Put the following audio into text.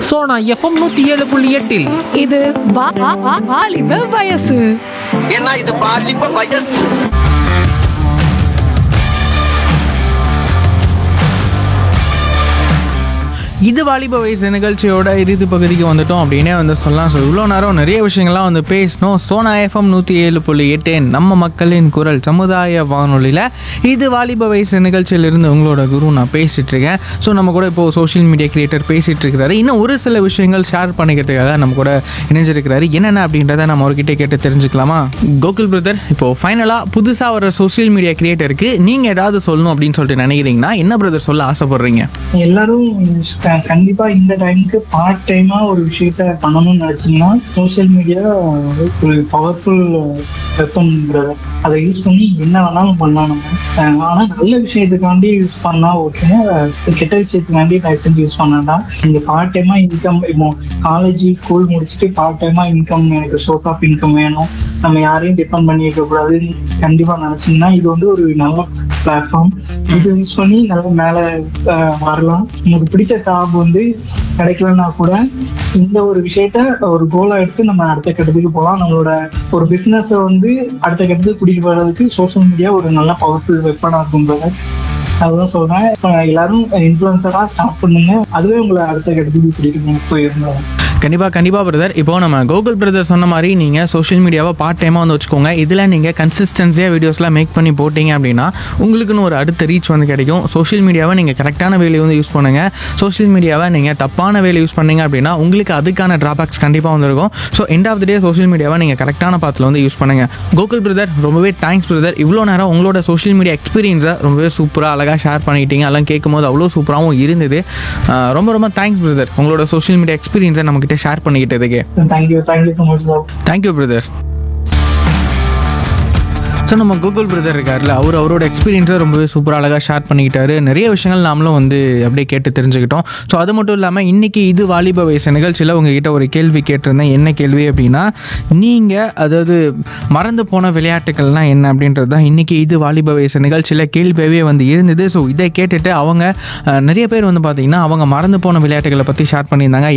Sona FM நூத்தி ஏழு புள்ளி எட்டில் இது வா- வா- வா- வாலிப வயசு ஏன்னா இது பாலிப்ப வயசு இது வாலிப வயசு நிகழ்ச்சியோட இறுதி பகுதிக்கு வந்துட்டோம் அப்படின்னே வந்து சொல்லலாம் ஸோ இவ்வளோ நேரம் நிறைய விஷயங்கள்லாம் வந்து பேசணும் சோனா எஃப்எம் நூற்றி ஏழு புள்ளி எட்டு நம்ம மக்களின் குரல் சமுதாய வானொலியில் இது வாலிப வயசு நிகழ்ச்சியிலிருந்து உங்களோட குரு நான் பேசிட்டு இருக்கேன் ஸோ நம்ம கூட இப்போ சோஷியல் மீடியா கிரியேட்டர் பேசிட்டு இருக்கிறாரு இன்னும் ஒரு சில விஷயங்கள் ஷேர் பண்ணிக்கிறதுக்காக நம்ம கூட இணைஞ்சிருக்கிறாரு என்னென்ன அப்படின்றத நம்ம அவர்கிட்ட கேட்டு தெரிஞ்சுக்கலாமா கோகுல் பிரதர் இப்போ ஃபைனலாக புதுசாக வர சோஷியல் மீடியா கிரியேட்டருக்கு நீங்கள் ஏதாவது சொல்லணும் அப்படின்னு சொல்லிட்டு நினைக்கிறீங்கன்னா என்ன பிரதர் சொல்ல ஆசைப்படுறீங்க எல்லாரும் க- கண்டிப்பா இந்த டைமுக்கு பார்ட் டைமா ஒரு விஷயத்த பண்ணணும்னு நினைச்சீங்கன்னா சோஷியல் மீடியா ஒரு பவர்ஃபுல் வெப்பன் அதை யூஸ் பண்ணி என்ன வேணாலும் பண்ணலாம் நம்ம அஹ் ஆனா நல்ல விஷயத்துக்காண்டி யூஸ் பண்ணா ஓகே கெட்ட விஷயத்துக்காண்டி தயவு செஞ்சு யூஸ் பண்ணாண்டா நீங்க பார்ட் டைமா இன்கம் இப்போ காலேஜ் ஸ்கூல் முடிச்சுட்டு பார்ட் டைமா இன்கம் எனக்கு சோர்ஸ் ஆஃப் இன்கம் வேணும் நம்ம யாரையும் டிபெண்ட் பண்ணி இருக்க கூடாதுன்னு கண்டிப்பா நினைச்சீங்கன்னா இது வந்து ஒரு நல்ல பிளாட்ஃபார்ம் இது யூஸ் பண்ணி நல்லா மேல அஹ், வரலாம் உங்களுக்கு பிடிச்ச ஜாப் வந்து கிடைக்கலன்னா கூட இந்த ஒரு விஷயத்த ஒரு கோலா எடுத்து நம்ம அடுத்த கட்டத்துக்கு போகலாம் நம்மளோட ஒரு பிசினஸ் வந்து அடுத்த கட்டத்துக்கு கூட்டிட்டு போறதுக்கு சோஷியல் மீடியா ஒரு நல்ல பவர்ஃபுல் வெப்பனா இருக்கும்ன்றத அதுதான் சொல்றேன் இப்ப எல்லாரும் இன்ஃபுளுசரா ஸ்டார்ட் பண்ணுங்க அதுவே உங்களை அடுத்த கட்டத்துக்கு கூட்டிட்டு போயிருந்தோம் கண்டிப்பாக கண்டிப்பாக பிரதர் இப்போ நம்ம கோகுல் பிரதர் சொன்ன மாதிரி நீங்கள் சோஷியல் மீடியாவை பார்ட் டைமாக வந்து வச்சுக்கோங்க இதில் நீங்கள் கன்சிஸ்டன்சியாக வீடியோஸ்லாம் மேக் பண்ணி போட்டீங்க அப்படின்னா உங்களுக்குன்னு ஒரு அடுத்த ரீச் வந்து கிடைக்கும் சோஷியல் மீடியாவை நீங்கள் கரெக்டான வேலையை வந்து யூஸ் பண்ணுங்கள் சோஷியல் மீடியாவை நீங்கள் தப்பான வேலை யூஸ் பண்ணீங்க அப்படின்னா உங்களுக்கு அதுக்கான ட்ராபேக்ஸ் கண்டிப்பாக வந்துருக்கும் so end of the day social மீடியாவை நீங்கள் கரெக்டான பாத்தில் வந்து யூஸ் பண்ணுங்கள் கோகுல் பிரதர் ரொம்பவே தேங்க்ஸ் பிரதர் இவ்வளோ நேரம் உங்களோட சோஷியல் மீடியா எக்ஸ்பீரியன்ஸை ரொம்பவே சூப்பராக அழகாக ஷேர் பண்ணிட்டீங்க அதெல்லாம் கேட்கும்போது அவ்வளோ சூப்பராகவும் இருந்தது ஆஹ் ரொம்ப ரொம்ப தேங்க்ஸ் பிரதர் உங்களோட சோஷியல் மீடியா எக்ஸ்பீரியன்ஸை நம்மக்கிட்ட ஷேர் பண்ணிக்கிட்டதுக்கு thank you thank you so much Babu thank you brother so நம்ம கூகுள் பிரதர் இருக்கார்ல அவர் அவரோட எக்ஸ்பீரியன்ஸை ரொம்பவே சூப்பராக அழகாக ஷேர் பண்ணிக்கிட்டாரு நிறைய விஷயங்கள் நாமளும் வந்து அப்படியே கேட்டு தெரிஞ்சுக்கிட்டோம் ஸோ அது மட்டும் இல்லாமல் இன்றைக்கி இது வாலிப வயசு நிகழ்ச்சியில் உங்ககிட்ட ஒரு கேள்வி கேட்டிருந்தேன் என்ன கேள்வி அப்படின்னா நீங்கள் அதாவது மறந்து போன விளையாட்டுகள்லாம் என்ன அப்படின்றது தான் இன்றைக்கி இது வாலிப வயசு நிகழ்ச்சியில் கேள்வியாகவே வந்து இருந்தது ஸோ இதை கேட்டுட்டு அவங்க அஹ், நிறைய பேர் வந்து பார்த்திங்கன்னா அவங்க மறந்து போன விளையாட்டுகளை பற்றி ஷேர் பண்ணியிருந்தாங்க